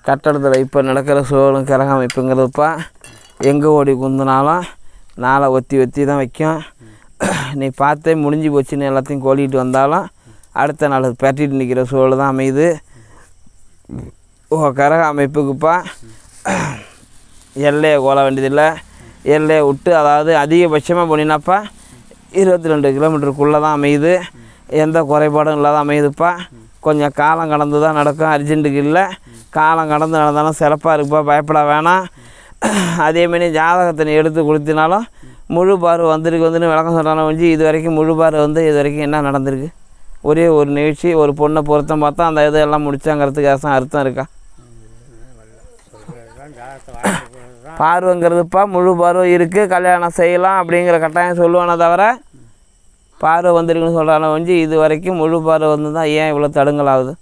கட்டடத்தில் இப்போ நடக்கிற சூழலும் கிரக அமைப்புங்கிறதுப்பா எங்கே ஓடி குந்தினாலும் நாளை ஒத்தி ஒத்தி தான் வைக்கும் நீ பார்த்தே முடிஞ்சு போச்சுன்னு எல்லாத்தையும் கோலிட்டு வந்தாலும் அடுத்த நாள் அது பெரட்டிட்டு நிற்கிற சூழல் தான் அமையுது ஓ கரக அமைப்புக்குப்பா எல்லையை கோல வேண்டியதில்லை எல்லையை விட்டு அதாவது அதிகபட்சமாக போனீங்கன்னாப்பா இருபத்தி ரெண்டு கிலோமீட்டருக்குள்ளே தான் அமையுது எந்த குறைபாடும் இல்லாத அமையுதுப்பா கொஞ்சம் காலம் கடந்து தான் நடக்கும் அர்ஜென்ட்டுக்கு இல்லை காலம் கடந்து நடந்தாலும் சிறப்பாக இருக்குப்பா பயப்பட வேணாம் அதேமாரி ஜாதகத்தை நீ எடுத்து கொடுத்தினாலும் முழு பார்வை வந்திருக்கு வந்துன்னு விளக்கம் சொல்கிறான ஒழிஞ்சு இது வரைக்கும் முழு பார்வை வந்து இது வரைக்கும் என்ன நடந்திருக்கு ஒரே ஒரு நிகழ்ச்சி ஒரு பொண்ணை பொருத்தம் பார்த்தா அந்த இதெல்லாம் முடிச்சாங்கிறதுக்கு அர்த்தம் அர்த்தம் இருக்கா பார்வைங்கிறதுப்பா முழு பார்வை இருக்குது கல்யாணம் செய்யலாம் அப்படிங்கிற கட்டாயம் சொல்லுவானே தவிர பார்வை வந்திருக்குன்னு சொல்கிறான ஒழிஞ்சு இது வரைக்கும் முழு பார்வை வந்து தான் ஏன் இவ்வளோ தடுங்கல் ஆகுது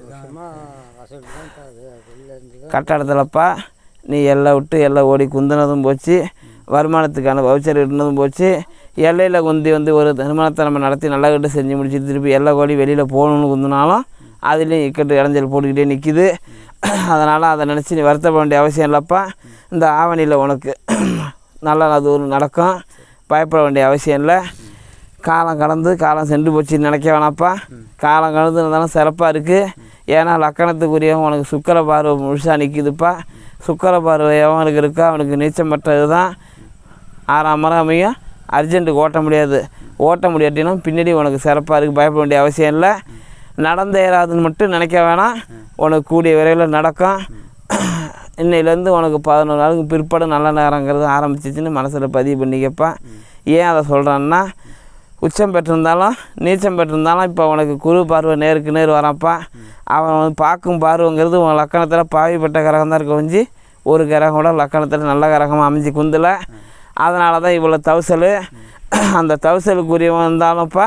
கட்டடத்துலப்பா நீ எல்லை விட்டு எல்லை ஓடி குந்தினதும் போச்சு வருமானத்துக்கான வவுச்சர் இருந்ததும் போச்சு எல்லையில் குந்தி வந்து ஒரு திருமணத்தை நம்ம நடத்தி நல்லா கிட்ட செஞ்சு முடிச்சு திருப்பி எல்லை கோடி வெளியில் போகணுன்னு குந்தினாலும் அதுலேயும் இக்கட்டு இடைஞ்சல் போட்டுக்கிட்டே நிற்கிது அதனால் அதை நினச்சி நீ வருத்தப்பட வேண்டிய அவசியம் இல்லைப்பா இந்த ஆவணியில் உனக்கு நல்லா அது ஒரு நடக்கும் பயப்பட வேண்டிய அவசியம் இல்லை காலம் கடந்து காலம் சென்று போச்சுன்னு நினைக்க வேணாப்பா காலம் கடந்து இருந்தாலும் சிறப்பாக இருக்குது ஏன்னா லக்கணத்துக்குரியவன் உனக்கு சுக்கர பார்வை முழுசாக நிற்கிதுப்பா சுக்கர பார்வை எவனுக்கு இருக்கோ அவனுக்கு நீச்சம் பெற்றது தான் ஆறாம் மரம் அமையும் அர்ஜென்ட்டுக்கு ஓட்ட முடியாது ஓட்ட முடியாட்டினா பின்னாடி உனக்கு சிறப்பாக இருக்குது பயப்பட வேண்டிய அவசியம் இல்லை நடந்து ஏறாதுன்னு மட்டும் நினைக்க வேணாம் உனக்கு கூடிய விரைவில் நடக்கும் இன்னையிலேருந்து உனக்கு பதினோரு நாளுக்கு பிற்பாடு நல்ல நேரங்கிறது ஆரம்பிச்சிச்சுன்னு மனசில் பதிவு பண்ணிக்கப்பா ஏன் அதை சொல்கிறேன்னா உச்சம் பெற்றிருந்தாலும் நீச்சம் பெற்றிருந்தாலும் இப்போ உனக்கு குரு பார்வை நேருக்கு நேர் வரான்ப்பா அவன் வந்து பார்க்கும் பார்வைங்கிறது உன் லக்கணத்தில் பாவிப்பட்ட கிரகம் தான் இருக்க கொஞ்சி ஒரு கிரகம் கூட லக்கணத்தில் நல்ல கிரகமாக அமைஞ்சு குந்தல அதனால தான் இவ்வளோ தவசல் அந்த தவசலுக்குரியவன் இருந்தாலும்ப்பா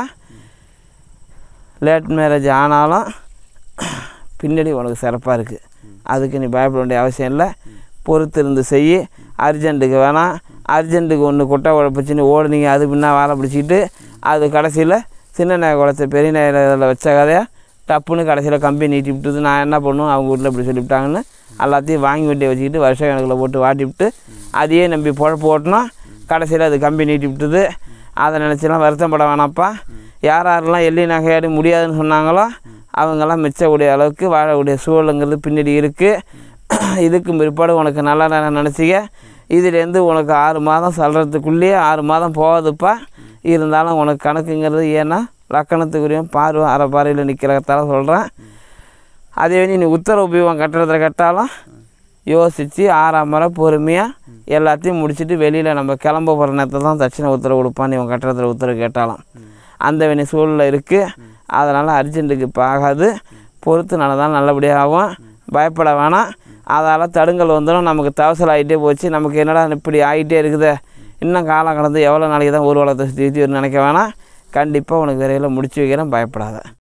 லேட் மேரேஜ் ஆனாலும் பின்னாடி உனக்கு சிறப்பாக இருக்குது அதுக்கு நீ பயப்பட வேண்டிய அவசியம் இல்லை பொறுத்து இருந்து செய் அர்ஜென்ட்டுக்கு வேணாம் அர்ஜென்ட்டுக்கு ஒன்று குட்டை உழப்பிச்சுன்னு ஓடுனீங்க அது பின்னா வாழை பிடிச்சிக்கிட்டு அது கடைசியில் சின்ன நாய் குழச்ச பெரிய நாய் இதில் வச்ச கதையா டப்புன்னு கடைசியில் கம்பி நீட்டி விட்டுது நான் என்ன பண்ணும் அவங்க வீட்டில் இப்படி சொல்லிவிட்டாங்கன்னு எல்லாத்தையும் வாங்கி வெட்டி வச்சுக்கிட்டு வருஷ கணக்கில் போட்டு வாட்டி விட்டு அதையே நம்பி பொழப்பு ஓட்டினா கடைசியில் அது கம்பி நீட்டி விட்டுது அதை நினச்சிலாம் வருத்தப்பட வேணாம்ப்பா யார் யாரெல்லாம் எள்ளி நகையாடி முடியாதுன்னு சொன்னாங்களோ அவங்கெல்லாம் மிச்சக்கூடிய அளவுக்கு வாழக்கூடிய சூழலுங்கிறது பின்னாடி இருக்குது இதுக்கும் பிற்பாடு உனக்கு நல்ல நேரம் நினச்சிக்க இதுலேருந்து உனக்கு ஆறு மாதம் சொல்கிறதுக்குள்ளேயே ஆறு மாதம் போகுதுப்பா இருந்தாலும் உனக்கு கணக்குங்கிறது ஏன்னா லக்கணத்துக்குரிய பார்வை அரை பார்வையில் நிற்கிறதால சொல்கிறேன் அதே நீ உத்தரவு உபயோகம் கட்டுறதுல கட்டாலும் யோசித்து ஆறாம் முறை பொறுமையாக எல்லாத்தையும் முடிச்சுட்டு வெளியில் நம்ம கிளம்ப போகிற நேரத்தை தான் தட்சிண உத்தரவு கொடுப்பான் இவன் கட்டுறதுல உத்தரவு கேட்டாலும் அந்த வேணி சூழலில் இருக்குது அதனால் அர்ஜென்ட்டுக்கு இப்போ ஆகாது பொறுத்து நடந்தாலும் நல்லபடியாக ஆகும் பயப்பட வேணாம் அதால் தடுங்கல் வந்துடும் நமக்கு தவசல் ஆகிட்டே போச்சு நமக்கு என்னடா இப்படி ஆகிட்டே இருக்குதே இன்னும் காலம் கடந்து எவ்வளோ நாளைக்கு தான் ஊர்வலத்தை சுற்றி சுற்றி நினைக்க வேணாம் கண்டிப்பாக உனக்கு விரைவில் முடிச்சு வைக்கிறேன் பயப்படாத